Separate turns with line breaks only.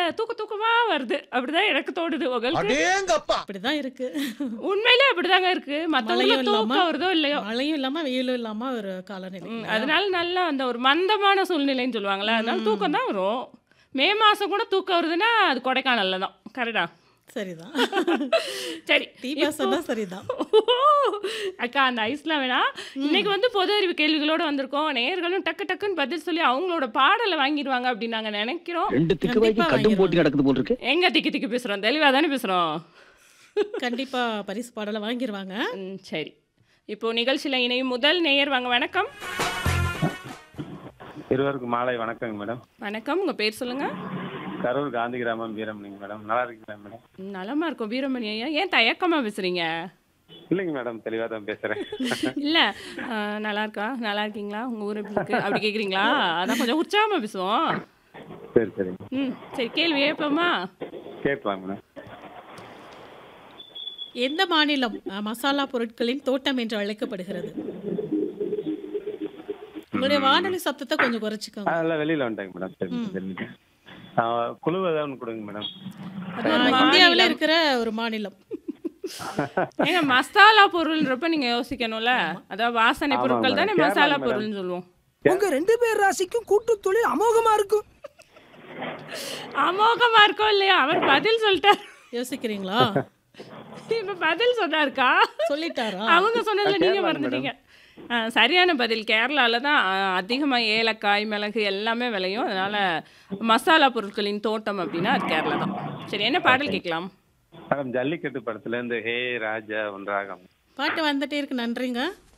தூக்க தூக்கமா வருது அப்படிதான் எனக்கு தோணுது உங்களுக்கு
அடேங்கப்பா
அப்படிதான் இருக்கு
உண்மையிலே அப்படிதாங்க இருக்கு மத்தவங்க
மழையும் இல்லாம
தூக்கம் வருதோ இல்லையோ
மழையும் இல்லாம வெயிலும் இல்லாம ஒரு காலநிலை
ம்,
இல்லையா?
அதனால நல்லா அந்த ஒரு மந்தமான சூழ்நிலைன்னு சொல்லுவாங்கல்ல அதனால தூக்கம் தான் வரும் மே மாசம் கூட தூக்கம் வருதுன்னா அது கொடைக்கானல்ல தான் கரெக்டா
சரிதான்
சரி
தீபா சொன்னா சரிதான்
அக்கா அந்த ஐஸ்லாம் வேணாம் இன்னைக்கு வந்து பொது அறிவு கேள்விகளோட வந்திருக்கோம் நேயர்களும் டக்கு டக்குன்னு பதில் சொல்லி அவங்களோட பாடலை வாங்கிடுவாங்க அப்படின்னு நாங்க நினைக்கிறோம்
ரெண்டு திக்கு வாய்க்கு
கண்டிப்பா
கடும் போட்டி நடக்குது போல் இருக்கு
எங்க திக்கி திக்கி பேசுறோம் தெளிவா தானே பேசுறோம்
கண்டிப்பா பரிசு பாடலை வாங்கிடுவாங்க
ம், சரி இப்போ நிகழ்ச்சியில இணையும் முதல் நேயர் வாங்க வணக்கம்
இருவருக்கும் மாலை வணக்கங்க மேடம்
வணக்கம் உங்க பேர் சொல்லுங்க
கரூர் காந்தி கிராமம் வீரமணிங்க மேடம் நல்லா இருக்கீங்களா மேடம்
ம், நலமா இருக்கும் வீரமணி ஐயா ஏன் தயக்கமா பேசுறீங்க
இல்லைங்க மேடம் தெளிவாக தான் பேசுகிறேன்
இல்ல ஆ, நல்லா இருக்கா நல்லா இருக்கீங்களா உங்க ஊர் எப்படி இருக்கு அப்படி கேக்குறீங்களா அதான் கொஞ்சம் உற்சாகமா பேசுவோம்
சரி சரிங்க
ம் சரி கேள்வி ஏப்பமா
கேட்கலாம் மேடம்
எந்த மாநிலம் அஹ், மசாலா பொருட்களின் தோட்டம் என்று அழைக்கப்படுகிறது உங்களுடைய வானொலி சத்தத்தை கொஞ்சம் குறைச்சிக்கோங்க
அதெல்லாம் வெளியில் வந்துட்டாங்க மேடம் சரி சரிங்க குழு ஏதாவது ஒன்று கொடுங்க மேடம்
அது ஒரு
அஹ், இந்தியாவுல
மாநிலம்.
இருக்கிற ஒரு மாநிலம்
ஏங்க மசாலா பொருள்ன்றப்ப நீங்க யோசிக்கணும்ல அதாவது வாசனை
ஆமா,
பொருட்கள்
மேடம்.
தானே
கேரளா,
மசாலா
மேடம்.
பொருள்னு சொல்லுவோம்
உங்க ரெண்டு பேர் ராசிக்கும் கூட்டு தொழில் அமோகமா இருக்கும்
அமோகமா இருக்கோ இல்லையா அவர் பதில் சொல்லிட்டார்
யோசிக்கிறீங்களா
இப்ப பதில் சொன்னாருக்கா
சொல்லிட்டாரா
அவங்க சொன்னதுல நீங்க
கேரளா,
மறந்துட்டீங்க ஆ, சரியான பதில் கேரளால தான் ஆ, அதிகமா ஏலக்காய் மிளகு எல்லாமே விளையும் அதனால மசாலா பொருட்களின் தோட்டம் அப்படின்னா அது கேரளா தான் சரி என்ன பாடல் கேட்கலாம்
மேடம் ஜல்லிக்கட்டு படத்துல இருந்து ஹே ராஜா ஒன்றாகம்
பாட்டு வந்துட்டே இருக்கு நன்றிங்க